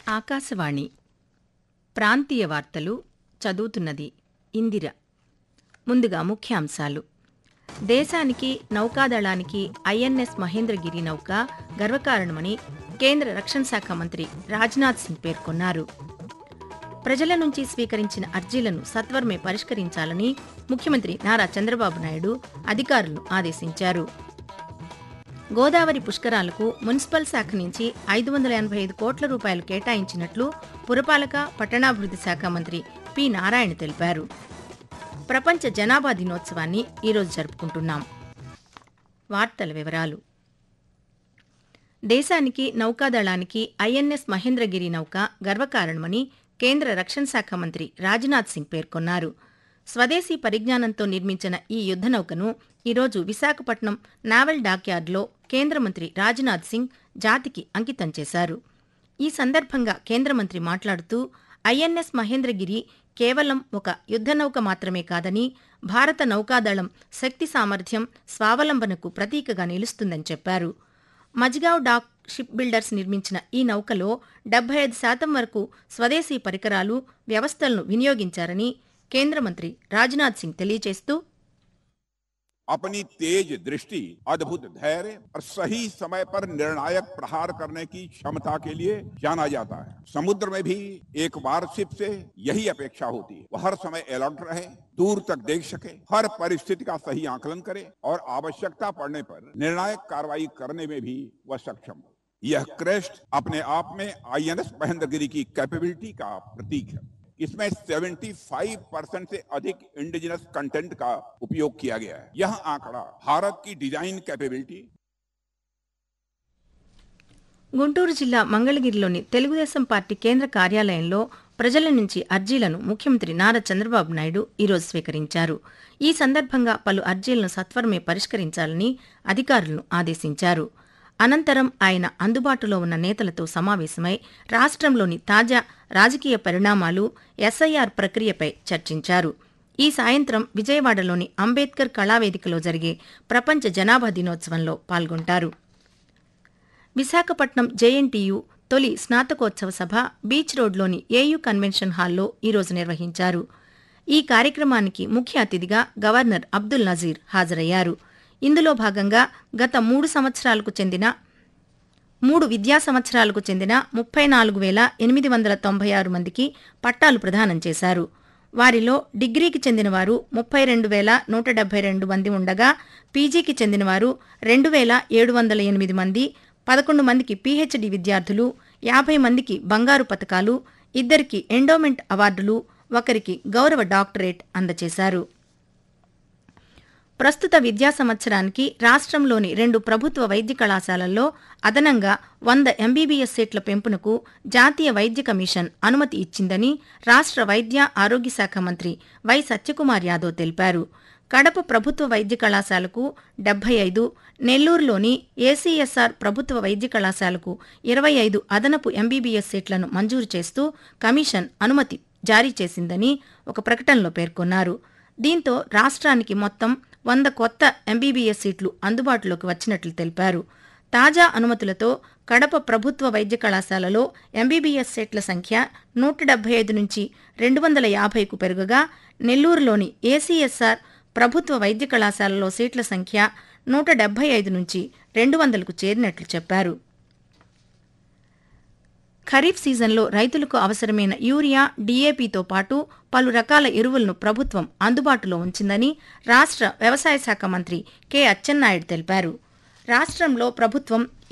ఆకాశవాణి ప్రాంతీయ వార్తలు చదువుతున్నది ఇందిర ముందుగా ముఖ్యాంశాలు దేశానికి నౌకాదళానికి ఐఎన్ఎస్ మహేంద్రగిరి నౌక గర్వకారణమని కేంద్ర రక్షణ శాఖ మంత్రి రాజ్నాథ్ సింగ్ పేర్కొన్నారు ప్రజల నుంచి స్వీకరించిన అర్జీలను సత్వరమే పరిష్కరించాలని ముఖ్యమంత్రి నారా చంద్రబాబు నాయుడు అధికారులను ఆదేశించారు గోదావరి పుష్కరాలకు మున్సిపల్ శాఖ నుంచి ఐదు వందల ఎనభై ఐదు కోట్ల రూపాయలు కేటాయించినట్లు పురపాలక పట్టణాభివృద్ధి శాఖ మంత్రి పి నారాయణ తెలిపారు ప్రపంచ జనాభా దినోత్సవాన్ని ఈరోజు జరుపుకుంటున్నాం వార్తల వివరాలు దేశానికి నౌకాదళానికి ఐఎన్ఎస్ మహేంద్రగిరి నౌక గర్వకారణమని కేంద్ర రక్షణ శాఖ మంత్రి రాజ్నాథ్ సింగ్ పేర్కొన్నారు స్వదేశీ పరిజ్ఞానంతో నిర్మించిన ఈ యుద్ధ నౌకను ఈరోజు విశాఖపట్నం నావల్ డాక్యార్డ్లో కేంద్ర మంత్రి రాజ్నాథ్ సింగ్ జాతికి అంకితం చేశారు ఈ సందర్భంగా కేంద్ర మంత్రి మాట్లాడుతూ ఐఎన్ఎస్ మహేంద్రగిరి కేవలం ఒక యుద్ధ నౌక మాత్రమే కాదని భారత నౌకాదళం శక్తి సామర్థ్యం స్వావలంబనకు ప్రతీకగా నిలుస్తుందని చెప్పారు మజ్గావ్ డాక్ షిప్ బిల్డర్స్ నిర్మించిన ఈ నౌకలో డెబ్బై ఐదు శాతం వరకు స్వదేశీ పరికరాలు వ్యవస్థలను వినియోగించారని కేంద్ర మంత్రి రాజ్నాథ్ సింగ్ తెలియజేస్తూ अपनी तेज दृष्टि अद्भुत धैर्य और सही समय पर निर्णायक प्रहार करने की क्षमता के लिए जाना जाता है समुद्र में भी एक वारशिप से यही अपेक्षा होती है वह हर समय अलर्ट रहे दूर तक देख सके हर परिस्थिति का सही आकलन करे और आवश्यकता पड़ने पर निर्णायक कार्रवाई करने में भी वह सक्षम हो यह क्रेस्ट अपने आप में आईएनएस महेंद्रगिरी की कैपेबिलिटी का प्रतीक है इसमें 75 परसेंट से अधिक इंडिजिनस कंटेंट का उपयोग किया गया है यह आंकड़ा भारत की डिजाइन कैपेबिलिटी గుంటూరు జిల్లా మంగళగిరిలోని తెలుగుదేశం పార్టీ కేంద్ర కార్యాలయంలో ప్రజల నుంచి అర్జీలను ముఖ్యమంత్రి నారా చంద్రబాబు నాయుడు ఈరోజు స్వీకరించారు ఈ సందర్భంగా పలు అర్జీలను సత్వరమే పరిష్కరించాలని అధికారులను ఆదేశించారు అనంతరం ఆయన అందుబాటులో ఉన్న నేతలతో సమావేశమై రాష్ట్రంలోని తాజా రాజకీయ పరిణామాలు ఎస్ఐఆర్ ప్రక్రియపై చర్చించారు ఈ సాయంత్రం విజయవాడలోని అంబేద్కర్ కళావేదికలో జరిగే ప్రపంచ జనాభా దినోత్సవంలో పాల్గొంటారు విశాఖపట్నం జేఎన్టీయు తొలి స్నాతకోత్సవ సభ బీచ్ రోడ్లోని ఏయూ కన్వెన్షన్ హాల్లో ఈరోజు నిర్వహించారు ఈ కార్యక్రమానికి ముఖ్య అతిథిగా గవర్నర్ అబ్దుల్ నజీర్ హాజరయ్యారు ఇందులో భాగంగా గత మూడు సంవత్సరాలకు చెందిన మూడు విద్యా సంవత్సరాలకు చెందిన ముప్పై నాలుగు వేల ఎనిమిది వందల తొంభై ఆరు మందికి పట్టాలు ప్రదానం చేశారు వారిలో డిగ్రీకి చెందినవారు ముప్పై రెండు వేల నూట డెబ్బై రెండు మంది ఉండగా పీజీకి చెందినవారు రెండు వేల ఏడు వందల ఎనిమిది మంది పదకొండు మందికి పీహెచ్డీ విద్యార్థులు యాభై మందికి బంగారు పతకాలు ఇద్దరికి ఎండోమెంట్ అవార్డులు ఒకరికి గౌరవ డాక్టరేట్ అందజేశారు ప్రస్తుత విద్యా సంవత్సరానికి రాష్ట్రంలోని రెండు ప్రభుత్వ వైద్య కళాశాలల్లో అదనంగా వంద ఎంబీబీఎస్ సీట్ల పెంపునకు జాతీయ వైద్య కమిషన్ అనుమతి ఇచ్చిందని రాష్ట్ర వైద్య ఆరోగ్య శాఖ మంత్రి వై సత్యకుమార్ యాదవ్ తెలిపారు కడప ప్రభుత్వ వైద్య కళాశాలకు డెబ్బై ఐదు నెల్లూరులోని ఏసీఎస్ఆర్ ప్రభుత్వ వైద్య కళాశాలకు ఇరవై ఐదు అదనపు ఎంబీబీఎస్ సీట్లను మంజూరు చేస్తూ కమిషన్ అనుమతి జారీ చేసిందని ఒక ప్రకటనలో పేర్కొన్నారు దీంతో రాష్ట్రానికి మొత్తం వంద కొత్త ఎంబీబీఎస్ సీట్లు అందుబాటులోకి వచ్చినట్లు తెలిపారు తాజా అనుమతులతో కడప ప్రభుత్వ వైద్య కళాశాలలో ఎంబీబీఎస్ సీట్ల సంఖ్య నూట డెబ్బై ఐదు నుంచి రెండు వందల యాభైకు పెరుగగా నెల్లూరులోని ఏసీఎస్ఆర్ ప్రభుత్వ వైద్య కళాశాలలో సీట్ల సంఖ్య నూట డెబ్బై ఐదు నుంచి రెండు వందలకు చేరినట్లు చెప్పారు ఖరీఫ్ సీజన్లో రైతులకు అవసరమైన యూరియా డీఏపీతో పాటు పలు రకాల ఎరువులను ప్రభుత్వం అందుబాటులో ఉంచిందని రాష్ట్ర వ్యవసాయ శాఖ మంత్రి కె అచ్చెన్నాయుడు తెలిపారు రాష్ట్రంలో ప్రభుత్వం